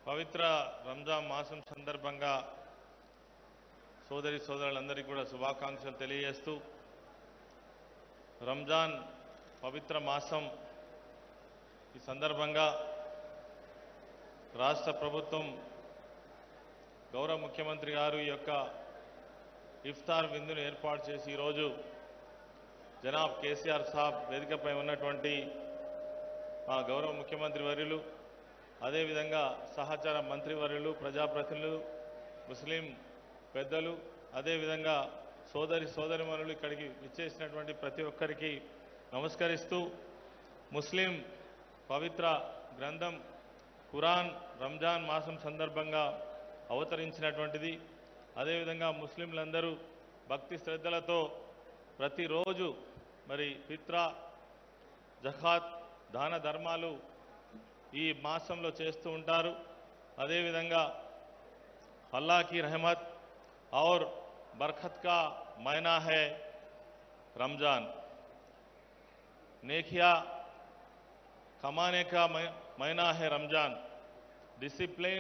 పవిత్ర రంజాన్ మాసం సందర్భంగా సోదరి సోదరులందరికీ కూడా శుభాకాంక్షలు తెలియజేస్తూ రంజాన్ పవిత్ర మాసం ఈ సందర్భంగా రాష్ట్ర ప్రభుత్వం గౌరవ ముఖ్యమంత్రి గారు ఈ యొక్క ఇఫ్తార్ విందును ఏర్పాటు చేసి ఈరోజు జనాబ్ కేసీఆర్ సాబ్ వేదికపై ఉన్నటువంటి మా గౌరవ ముఖ్యమంత్రి వర్యులు అదేవిధంగా సహచార మంత్రివర్యులు ప్రజాప్రతినిధులు ముస్లిం పెద్దలు అదేవిధంగా సోదరి సోదరిమణులు ఇక్కడికి విచ్చేసినటువంటి ప్రతి ఒక్కరికి నమస్కరిస్తూ ముస్లిం పవిత్ర గ్రంథం ఖురాన్ రంజాన్ మాసం సందర్భంగా అవతరించినటువంటిది అదేవిధంగా ముస్లింలందరూ భక్తి శ్రద్ధలతో ప్రతిరోజు మరి పిత్ర జఖాత్ దాన ధర్మాలు ఈ మాసంలో చేస్తూ ఉంటారు అదేవిధంగా అల్లా की रहमत और बरकत का महीना है रमज़ान नेकिया कमाने का मही- महीना है रमज़ान डिसिप्लिन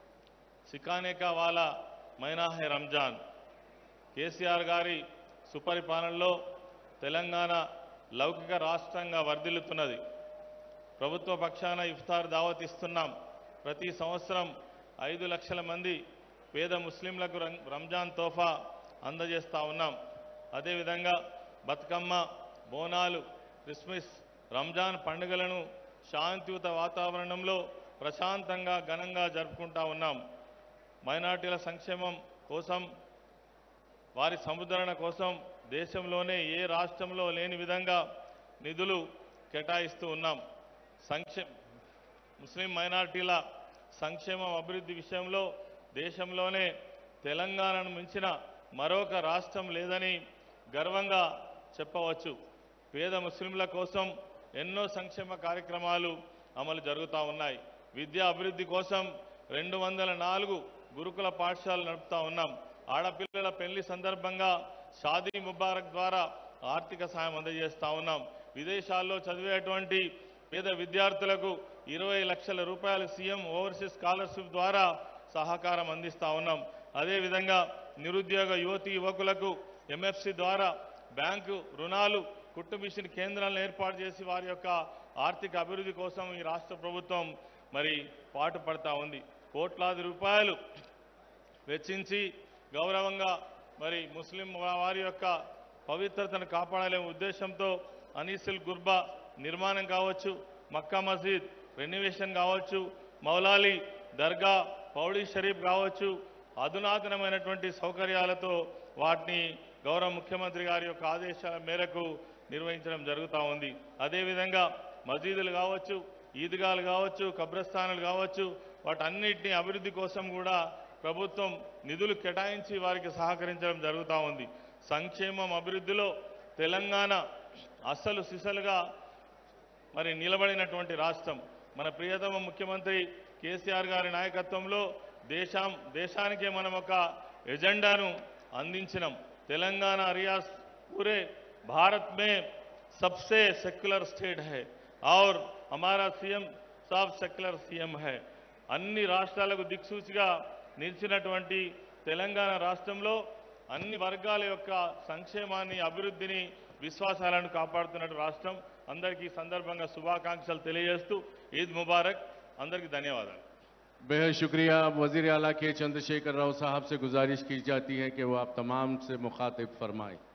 सिखाने का वाला महीना है रमज़ान కేసీఆర్ గారి సుపరిపాలనలో తెలంగాణ లౌకిక రాష్ట్రంగా వర్ధిల్లుతున్నది ప్రభుత్వ పక్షాన ఇఫ్తార్ దావత్ ఇస్తున్నాం ప్రతి సంవత్సరం ఐదు లక్షల మంది పేద ముస్లింలకు రం- రంజాన్ తోఫా అందజేస్తా ఉన్నాం అదేవిధంగా బతుకమ్మ బోనాలు క్రిస్మస్ రంజాన్ పండుగలను శాంతియుత వాతావరణంలో ప్రశాంతంగా ఘనంగా జరుపుకుంటా ఉన్నాం మైనార్టీల సంక్షేమం కోసం వారి సముద్రణ కోసం దేశంలోనే ఏ రాష్ట్రంలో లేని విధంగా నిధులు కేటాయిస్తూ ఉన్నాం సంక్షేమ ముస్లిం మైనార్టీల సంక్షేమం అభివృద్ధి విషయంలో దేశంలోనే తెలంగాణను మించిన మరొక రాష్ట్రం లేదని గర్వంగా చెప్పవచ్చు పేద ముస్లింల కోసం ఎన్నో సంక్షేమ కార్యక్రమాలు అమలు జరుగుతూ ఉన్నాయి విద్యా అభివృద్ధి కోసం రెండు వందల నాలుగు గురుకుల పాఠశాలలు నడుపుతా ఉన్నాం ఆడపిల్లల పెళ్లి సందర్భంగా షాదీ ముబారక్ ద్వారా ఆర్థిక సాయం అందజేస్తా ఉన్నాం విదేశాల్లో చదివేటువంటి పేద విద్యార్థులకు ఇరవై లక్షల రూపాయల సీఎం ఓవర్సీస్ స్కాలర్షిప్ ద్వారా సహకారం అందిస్తా ఉన్నాం అదేవిధంగా నిరుద్యోగ యువతి యువకులకు ఎంఎఫ్సి ద్వారా బ్యాంకు రుణాలు కుట్టు మిషన్ కేంద్రాలను ఏర్పాటు చేసి వారి యొక్క ఆర్థిక అభివృద్ధి కోసం ఈ రాష్ట్ర ప్రభుత్వం మరి పాటుపడతా ఉంది కోట్లాది రూపాయలు వెచ్చించి గౌరవంగా మరి ముస్లిం వారి యొక్క పవిత్రతను కాపాడాలనే ఉద్దేశంతో అనీసుల్ గుర్బా నిర్మాణం కావచ్చు మక్కా మసీద్ రెన్యువేషన్ కావచ్చు మౌలాలి దర్గా పౌడీ షరీఫ్ కావచ్చు అధునాతనమైనటువంటి సౌకర్యాలతో వాటిని గౌరవ ముఖ్యమంత్రి గారి యొక్క ఆదేశాల మేరకు నిర్వహించడం జరుగుతూ ఉంది అదేవిధంగా మసీదులు కావచ్చు ఈద్గాలు కావచ్చు కబ్రస్థానాలు కావచ్చు వాటన్నిటిని అభివృద్ధి కోసం కూడా ప్రభుత్వం నిధులు కేటాయించి వారికి సహకరించడం జరుగుతూ ఉంది సంక్షేమం అభివృద్ధిలో తెలంగాణ అస్సలు సిసలుగా మరి నిలబడినటువంటి రాష్ట్రం మన ప్రియతమ ముఖ్యమంత్రి కేసీఆర్ గారి నాయకత్వంలో దేశం దేశానికే మనం ఒక ఎజెండాను అందించినాం తెలంగాణ रियास पूरे भारत में सबसे सेक्युलर स्टेट है और हमारा सीएम साफ सेक्युలర్ సీఎం है అన్ని రాష్ట్రాలకు దిక్సూచిగా నిలిచినటువంటి తెలంగాణ రాష్ట్రంలో అన్ని వర్గాల యొక్క సంక్షేమాన్ని అభివృద్ధిని విశ్వాసాలను కాపాడుతున్న రాష్ట్రం అందరికీ ఈ సందర్భంగా శుభాకాంక్షలు తెలియజేస్తూ ఈద్ ముబారక్ అందరికీ ధన్యవాదాలు बेहद शुक्रिया वजीर अला के चंद्रशेखर राव साहब से गुजारिश की जाती है कि वो आप तमाम से मुखातिब फरमाएं